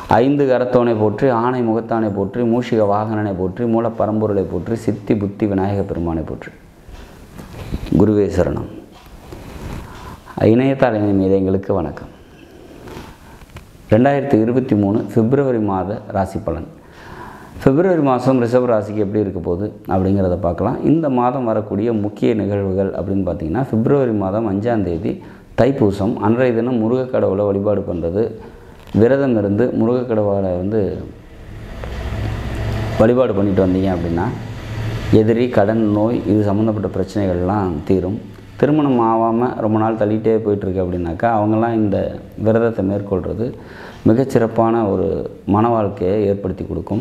ஐந்து கரத்தோனை போற்றி ஆணை முகத்தானை போற்றி மூஷிக வாகனனை போற்றி மூலப்பரம்பொருளை போற்றி சித்தி புத்தி விநாயக பெருமானை போற்றி குருவே சரணம் இணையத்தாள் இணைய எங்களுக்கு வணக்கம் ரெண்டாயிரத்தி இருபத்தி மூணு பிப்ரவரி மாத ராசி பலன் பிப்ரவரி மாதம் ரிஷப ராசிக்கு எப்படி இருக்க போகுது அப்படிங்கிறத பார்க்கலாம் இந்த மாதம் வரக்கூடிய முக்கிய நிகழ்வுகள் அப்படின்னு பார்த்தீங்கன்னா பிப்ரவரி மாதம் அஞ்சாம் தேதி தைப்பூசம் அன்றைய தினம் முருகக் கடவுளை வழிபாடு பண்ணுறது விரதம் இருந்து முருகக் கடவுளை வந்து வழிபாடு பண்ணிட்டு வந்தீங்க அப்படின்னா எதிரி கடன் நோய் இது சம்மந்தப்பட்ட பிரச்சனைகள்லாம் தீரும் திருமணம் ஆகாமல் ரொம்ப நாள் தள்ளிகிட்டே போயிட்டுருக்கு அப்படின்னாக்கா அவங்கெல்லாம் இந்த விரதத்தை மேற்கொள்கிறது மிகச்சிறப்பான ஒரு மன வாழ்க்கையை ஏற்படுத்தி கொடுக்கும்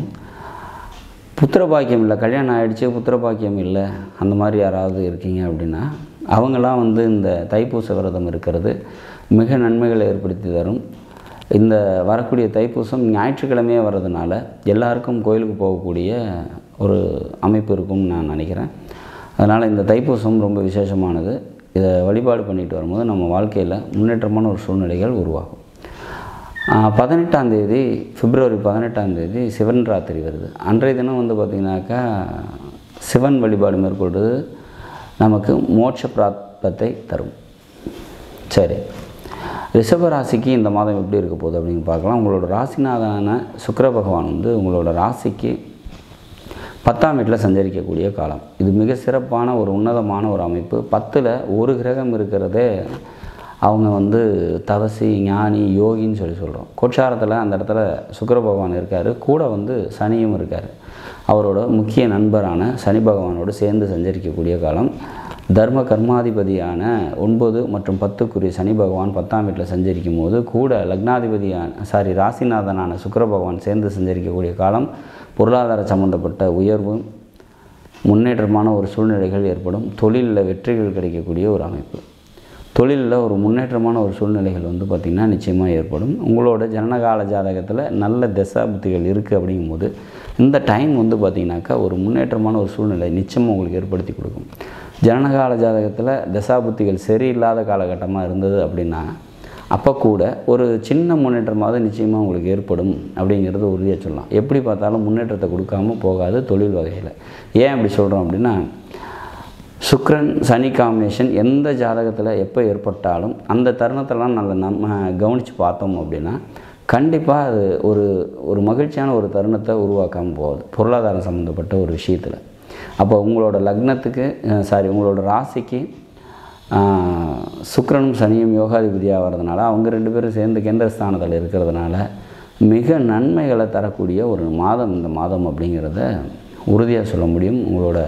புத்திர பாக்கியம் இல்லை கல்யாணம் ஆகிடுச்சு புத்திர பாக்கியம் இல்லை அந்த மாதிரி யாராவது இருக்கீங்க அப்படின்னா அவங்களாம் வந்து இந்த தைப்பூச விரதம் இருக்கிறது மிக நன்மைகளை ஏற்படுத்தி தரும் இந்த வரக்கூடிய தைப்பூசம் ஞாயிற்றுக்கிழமையே வர்றதுனால எல்லாருக்கும் கோயிலுக்கு போகக்கூடிய ஒரு அமைப்பு இருக்கும்னு நான் நினைக்கிறேன் அதனால் இந்த தைப்பூசம் ரொம்ப விசேஷமானது இதை வழிபாடு பண்ணிட்டு வரும்போது நம்ம வாழ்க்கையில் முன்னேற்றமான ஒரு சூழ்நிலைகள் உருவாகும் பதினெட்டாம் தேதி பிப்ரவரி பதினெட்டாம் தேதி சிவன் ராத்திரி வருது அன்றைய தினம் வந்து பார்த்திங்கனாக்கா சிவன் வழிபாடு மேற்கொள்வது நமக்கு மோட்ச பிராப்தத்தை தரும் சரி ரிஷப ராசிக்கு இந்த மாதம் எப்படி இருக்க போகுது அப்படின்னு பார்க்கலாம் உங்களோட ராசிநாதனான சுக்கிர பகவான் வந்து உங்களோட ராசிக்கு பத்தாம் வீட்டில் சஞ்சரிக்கக்கூடிய காலம் இது மிக சிறப்பான ஒரு உன்னதமான ஒரு அமைப்பு பத்தில் ஒரு கிரகம் இருக்கிறதே அவங்க வந்து தவசி ஞானி யோகின்னு சொல்லி சொல்கிறோம் கோட்சாரத்தில் அந்த இடத்துல சுக்கிர பகவான் இருக்கார் கூட வந்து சனியும் இருக்கார் அவரோட முக்கிய நண்பரான சனி பகவானோடு சேர்ந்து சஞ்சரிக்கக்கூடிய காலம் தர்ம கர்மாதிபதியான ஒன்பது மற்றும் பத்துக்குரிய சனி பகவான் பத்தாம் வீட்டில் சஞ்சரிக்கும் போது கூட லக்னாதிபதியான சாரி ராசிநாதனான சுக்கிர பகவான் சேர்ந்து சஞ்சரிக்கக்கூடிய காலம் பொருளாதார சம்பந்தப்பட்ட உயர்வு முன்னேற்றமான ஒரு சூழ்நிலைகள் ஏற்படும் தொழிலில் வெற்றிகள் கிடைக்கக்கூடிய ஒரு அமைப்பு தொழிலில் ஒரு முன்னேற்றமான ஒரு சூழ்நிலைகள் வந்து பார்த்திங்கன்னா நிச்சயமாக ஏற்படும் உங்களோட ஜனனகால ஜாதகத்தில் நல்ல தசா புத்திகள் இருக்குது அப்படிங்கும்போது இந்த டைம் வந்து பார்த்திங்கனாக்கா ஒரு முன்னேற்றமான ஒரு சூழ்நிலை நிச்சயமாக உங்களுக்கு ஏற்படுத்தி கொடுக்கும் ஜனனகால ஜாதகத்தில் தசா புத்திகள் சரியில்லாத காலகட்டமாக இருந்தது அப்படின்னா அப்போ கூட ஒரு சின்ன முன்னேற்றமாவது நிச்சயமாக உங்களுக்கு ஏற்படும் அப்படிங்கிறது உறுதியாக சொல்லலாம் எப்படி பார்த்தாலும் முன்னேற்றத்தை கொடுக்காம போகாது தொழில் வகையில் ஏன் அப்படி சொல்கிறோம் அப்படின்னா சுக்ரன் சனி காம்பினேஷன் எந்த ஜாதகத்தில் எப்போ ஏற்பட்டாலும் அந்த தருணத்தெல்லாம் நல்ல நம்ம கவனித்து பார்த்தோம் அப்படின்னா கண்டிப்பாக அது ஒரு ஒரு மகிழ்ச்சியான ஒரு தருணத்தை உருவாக்காமல் போகுது பொருளாதாரம் சம்மந்தப்பட்ட ஒரு விஷயத்தில் அப்போ உங்களோட லக்னத்துக்கு சாரி உங்களோட ராசிக்கு சுக்ரனும் சனியும் யோகாதிபதியாக வர்றதுனால அவங்க ரெண்டு பேரும் சேர்ந்து கேந்திர ஸ்தானத்தில் இருக்கிறதுனால மிக நன்மைகளை தரக்கூடிய ஒரு மாதம் இந்த மாதம் அப்படிங்கிறத உறுதியாக சொல்ல முடியும் உங்களோட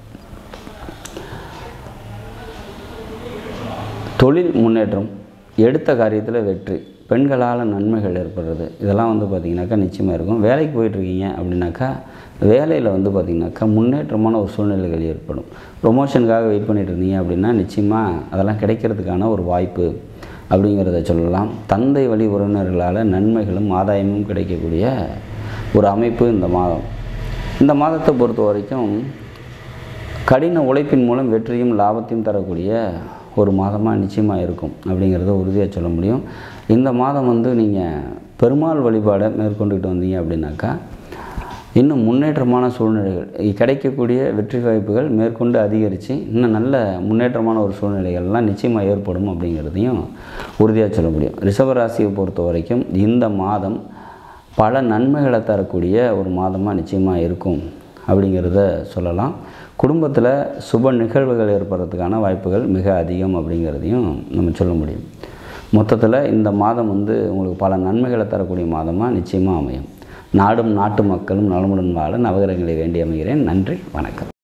தொழில் முன்னேற்றம் எடுத்த காரியத்தில் வெற்றி பெண்களால் நன்மைகள் ஏற்படுறது இதெல்லாம் வந்து பார்த்திங்கனாக்கா நிச்சயமாக இருக்கும் வேலைக்கு போயிட்டுருக்கீங்க அப்படின்னாக்கா வேலையில் வந்து பார்த்திங்கனாக்கா முன்னேற்றமான ஒரு சூழ்நிலைகள் ஏற்படும் ப்ரொமோஷனுக்காக வெயிட் பண்ணிட்டு இருந்தீங்க அப்படின்னா நிச்சயமாக அதெல்லாம் கிடைக்கிறதுக்கான ஒரு வாய்ப்பு அப்படிங்கிறத சொல்லலாம் தந்தை வழி உறவினர்களால் நன்மைகளும் ஆதாயமும் கிடைக்கக்கூடிய ஒரு அமைப்பு இந்த மாதம் இந்த மாதத்தை பொறுத்த வரைக்கும் கடின உழைப்பின் மூலம் வெற்றியும் லாபத்தையும் தரக்கூடிய ஒரு மாதமாக நிச்சயமாக இருக்கும் அப்படிங்கிறத உறுதியாக சொல்ல முடியும் இந்த மாதம் வந்து நீங்கள் பெருமாள் வழிபாடை மேற்கொண்டுக்கிட்டு வந்தீங்க அப்படின்னாக்கா இன்னும் முன்னேற்றமான சூழ்நிலைகள் கிடைக்கக்கூடிய வெற்றி வாய்ப்புகள் மேற்கொண்டு அதிகரித்து இன்னும் நல்ல முன்னேற்றமான ஒரு சூழ்நிலைகள்லாம் நிச்சயமாக ஏற்படும் அப்படிங்கிறதையும் உறுதியாக சொல்ல முடியும் ரிஷபராசியை பொறுத்த வரைக்கும் இந்த மாதம் பல நன்மைகளை தரக்கூடிய ஒரு மாதமாக நிச்சயமாக இருக்கும் அப்படிங்கிறத சொல்லலாம் குடும்பத்தில் சுப நிகழ்வுகள் ஏற்படுறதுக்கான வாய்ப்புகள் மிக அதிகம் அப்படிங்கிறதையும் நம்ம சொல்ல முடியும் மொத்தத்தில் இந்த மாதம் வந்து உங்களுக்கு பல நன்மைகளை தரக்கூடிய மாதமாக நிச்சயமாக அமையும் நாடும் நாட்டு மக்களும் நலமுடன் வாழ நவகிரகங்களை வேண்டி அமைகிறேன் நன்றி வணக்கம்